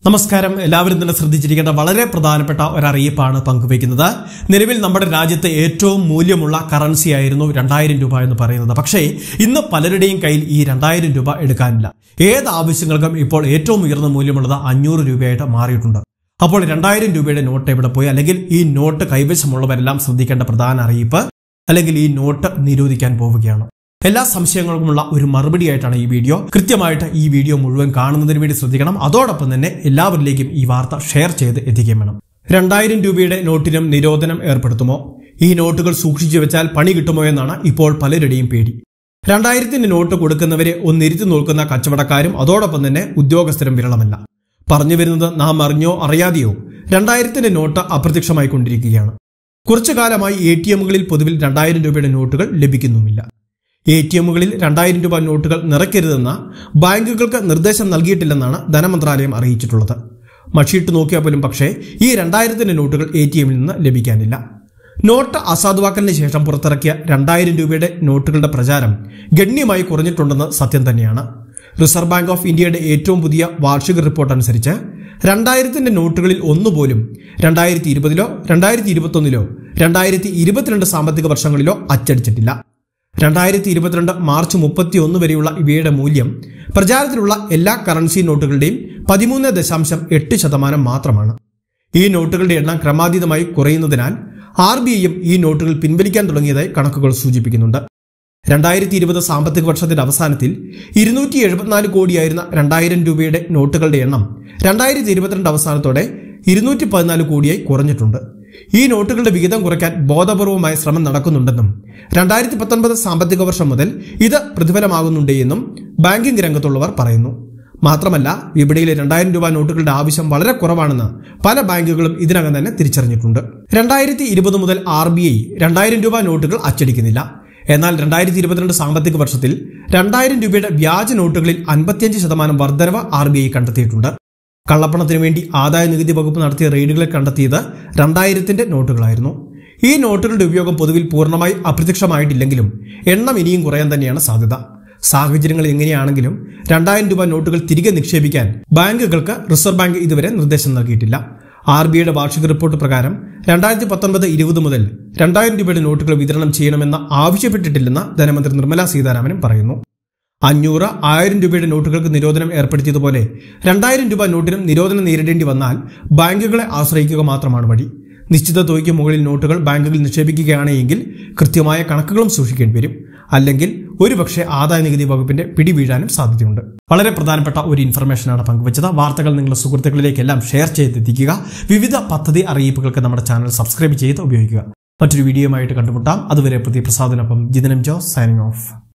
നമസ്കാരം എല്ലാവരും തന്നെ ശ്രദ്ധിച്ചിരിക്കേണ്ട വളരെ പ്രധാനപ്പെട്ട ഒരറിയിപ്പാണ് പങ്കുവയ്ക്കുന്നത് നിലവിൽ നമ്മുടെ രാജ്യത്തെ ഏറ്റവും മൂല്യമുള്ള കറൻസി ആയിരുന്നു രണ്ടായിരം രൂപ എന്ന് പറയുന്നത് പക്ഷേ ഇന്ന് പലരുടെയും കയ്യിൽ ഈ രണ്ടായിരം രൂപ എടുക്കാനില്ല ഏത് ആവശ്യങ്ങൾക്കും ഇപ്പോൾ ഏറ്റവും ഉയർന്ന മൂല്യമുള്ളത് അഞ്ഞൂറ് രൂപയായിട്ട് മാറിയിട്ടുണ്ട് അപ്പോൾ രണ്ടായിരം രൂപയുടെ നോട്ട് എവിടെ പോയി അല്ലെങ്കിൽ ഈ നോട്ട് കൈവശമുള്ളവരെല്ലാം ശ്രദ്ധിക്കേണ്ട പ്രധാന അറിയിപ്പ് അല്ലെങ്കിൽ ഈ നോട്ട് നിരോധിക്കാൻ പോവുകയാണ് എല്ലാ സംശയങ്ങൾക്കുമുള്ള ഒരു മറുപടിയായിട്ടാണ് ഈ വീഡിയോ കൃത്യമായിട്ട് ഈ വീഡിയോ മുഴുവൻ കാണുന്നതിന് വേണ്ടി ശ്രദ്ധിക്കണം അതോടൊപ്പം തന്നെ എല്ലാവരിലേക്കും ഈ വാർത്ത ഷെയർ ചെയ്ത് എത്തിക്കുകയും വേണം രണ്ടായിരം രൂപയുടെ നോട്ടിനും നിരോധനം ഏർപ്പെടുത്തുമോ ഈ നോട്ടുകൾ സൂക്ഷിച്ചു വെച്ചാൽ പണി കിട്ടുമോ എന്നാണ് ഇപ്പോൾ പലരുടെയും പേടി രണ്ടായിരത്തിന്റെ നോട്ട് കൊടുക്കുന്നവരെ ഒന്നിരുത്തി നോക്കുന്ന കച്ചവടക്കാരും അതോടൊപ്പം തന്നെ ഉദ്യോഗസ്ഥരും വിരളമല്ല പറഞ്ഞു വരുന്നത് നാം അറിഞ്ഞോ അറിയാതെയോ രണ്ടായിരത്തിന്റെ നോട്ട് അപ്രത്യക്ഷമായി കൊണ്ടിരിക്കുകയാണ് കുറച്ചു കാലമായി എ ടി എമ്മുകളിൽ പൊതുവിൽ രണ്ടായിരം രൂപയുടെ നോട്ടുകൾ ലഭിക്കുന്നുമില്ല എ ടി എമ്മുകളിൽ രണ്ടായിരം രൂപ നോട്ടുകൾ നിറയ്ക്കരുതെന്ന ബാങ്കുകൾക്ക് നിർദ്ദേശം നൽകിയിട്ടില്ലെന്നാണ് ധനമന്ത്രാലയം അറിയിച്ചിട്ടുള്ളത് മഷിയിട്ട് നോക്കിയാൽ പോലും പക്ഷേ ഈ രണ്ടായിരത്തിന്റെ നോട്ടുകൾ എ ടി എമ്മിൽ നിന്ന് ലഭിക്കാനില്ല നോട്ട് അസാധുവാക്കലിന് ശേഷം പുറത്തിറക്കിയ രണ്ടായിരം രൂപയുടെ നോട്ടുകളുടെ പ്രചാരം ഗണ്യമായി കുറഞ്ഞിട്ടുണ്ടെന്ന് സത്യം തന്നെയാണ് റിസർവ് ബാങ്ക് ഓഫ് ഇന്ത്യയുടെ ഏറ്റവും പുതിയ വാർഷിക റിപ്പോർട്ട് അനുസരിച്ച് രണ്ടായിരത്തിന്റെ നോട്ടുകളിൽ ഒന്നുപോലും രണ്ടായിരത്തി ഇരുപതിലോ രണ്ടായിരത്തി ഇരുപത്തൊന്നിലോ രണ്ടായിരത്തി ഇരുപത്തിരണ്ട് സാമ്പത്തിക വർഷങ്ങളിലോ അച്ചടിച്ചിട്ടില്ല രണ്ടായിരത്തി ഇരുപത്തിരണ്ട് മാർച്ച് മുപ്പത്തി ഒന്ന് വരെയുള്ള ഇവയുടെ മൂല്യം പ്രചാരത്തിലുള്ള എല്ലാ കറൻസി നോട്ടുകളുടെയും പതിമൂന്ന് ദശാംശം എട്ട് ശതമാനം മാത്രമാണ് ഈ നോട്ടുകളുടെ എണ്ണം ക്രമാതീതമായി കുറയുന്നതിനാൽ ആർ ബി ഐയും ഈ നോട്ടുകൾ പിൻവലിക്കാൻ തുടങ്ങിയതായി കണക്കുകൾ സൂചിപ്പിക്കുന്നുണ്ട് രണ്ടായിരത്തി ഇരുപത് സാമ്പത്തിക വർഷത്തിന്റെ അവസാനത്തിൽ ഇരുന്നൂറ്റി എഴുപത്തിനാല് കോടിയായിരുന്ന രണ്ടായിരം രൂപയുടെ നോട്ടുകളുടെ എണ്ണം രണ്ടായിരത്തി ഇരുപത്തിരണ്ട് അവസാനത്തോടെ ഇരുന്നൂറ്റി പതിനാല് കോടിയായി കുറഞ്ഞിട്ടുണ്ട് ഈ നോട്ടുകളുടെ വിഹിതം കുറയ്ക്കാൻ ബോധപൂർവമായ ശ്രമം നടക്കുന്നുണ്ടെന്നും രണ്ടായിരത്തി പത്തൊൻപത് സാമ്പത്തിക വർഷം മുതൽ ഇത് പ്രതിഫലമാകുന്നുണ്ട് എന്നും ബാങ്കിംഗ് രംഗത്തുള്ളവർ പറയുന്നു മാത്രമല്ല വിപണിയിലെ രണ്ടായിരം രൂപ നോട്ടുകളുടെ ആവശ്യം വളരെ കുറവാണെന്ന് പല ബാങ്കുകളും ഇതിനകം തന്നെ തിരിച്ചറിഞ്ഞിട്ടുണ്ട് രണ്ടായിരത്തി ഇരുപത് മുതൽ ആർ ബി ഐ രണ്ടായിരം രൂപ നോട്ടുകൾ അച്ചടിക്കുന്നില്ല എന്നാൽ രണ്ടായിരത്തി ഇരുപത്തിരണ്ട് സാമ്പത്തിക വർഷത്തിൽ രണ്ടായിരം രൂപയുടെ വ്യാജ നോട്ടുകളിൽ അൻപത്തിയഞ്ച് ശതമാനം വർധനവ് ആർ ബി ഐ കണ്ടെത്തിയിട്ടുണ്ട് കള്ളപ്പണത്തിനു വേണ്ടി ആദായ നികുതി വകുപ്പ് നടത്തിയ റെയ്ഡുകളിൽ കണ്ടെത്തിയത് രണ്ടായിരത്തിന്റെ നോട്ടുകളായിരുന്നു ഈ നോട്ടുകളുടെ ഉപയോഗം പൊതുവിൽ പൂർണ്ണമായി അപ്രത്യക്ഷമായിട്ടില്ലെങ്കിലും എണ്ണം ഇനിയും കുറയാൻ തന്നെയാണ് സാധ്യത സാഹചര്യങ്ങൾ എങ്ങനെയാണെങ്കിലും രണ്ടായിരം രൂപ നോട്ടുകൾ തിരികെ നിക്ഷേപിക്കാൻ ബാങ്കുകൾക്ക് റിസർവ് ബാങ്ക് ഇതുവരെ നിർദ്ദേശം നൽകിയിട്ടില്ല ആർ ബി ഐയുടെ വാർഷിക റിപ്പോർട്ട് പ്രകാരം രണ്ടായിരത്തി പത്തൊൻപത് ഇരുപത് മുതൽ രണ്ടായിരം രൂപയുടെ നോട്ടുകൾ വിതരണം ചെയ്യണമെന്ന് ആവശ്യപ്പെട്ടിട്ടില്ലെന്ന് ധനമന്ത്രി നിർമ്മല സീതാരാമനും പറയുന്നു അഞ്ഞൂറ് ആയിരം രൂപയുടെ നോട്ടുകൾക്ക് നിരോധനം ഏർപ്പെടുത്തിയതുപോലെ രണ്ടായിരം രൂപ നോട്ടിനും നിരോധനം നേരിടേണ്ടി വന്നാൽ ബാങ്കുകളെ ആശ്രയിക്കുക മാത്രമാണ് വഴി നിശ്ചിത തുകയ്ക്ക് മുകളിൽ നോട്ടുകൾ ബാങ്കുകളിൽ നിക്ഷേപിക്കുകയാണെങ്കിൽ കൃത്യമായ കണക്കുകളും സൂക്ഷിക്കേണ്ടി വരും അല്ലെങ്കിൽ ഒരുപക്ഷെ ആദായ നികുതി വകുപ്പിന്റെ പിടിവീഴാനും സാധ്യതയുണ്ട് വളരെ പ്രധാനപ്പെട്ട ഒരു ഇൻഫർമേഷനാണ് പങ്കുവച്ചത് വാർത്തകൾ നിങ്ങളുടെ സുഹൃത്തുക്കളിലേക്കെല്ലാം ഷെയർ ചെയ്തെത്തിക്കുക വിവിധ പദ്ധതി അറിയിപ്പുകൾക്ക് നമ്മുടെ ചാനൽ സബ്സ്ക്രൈബ് ചെയ്ത് ഉപയോഗിക്കുക മറ്റൊരു വീഡിയോയുമായിട്ട് കണ്ടുമുട്ടാം അതുവരെ പുതിയ പ്രസാദിനൊപ്പം ജിതനം ജോസ് സൈനിങ് ഓഫ്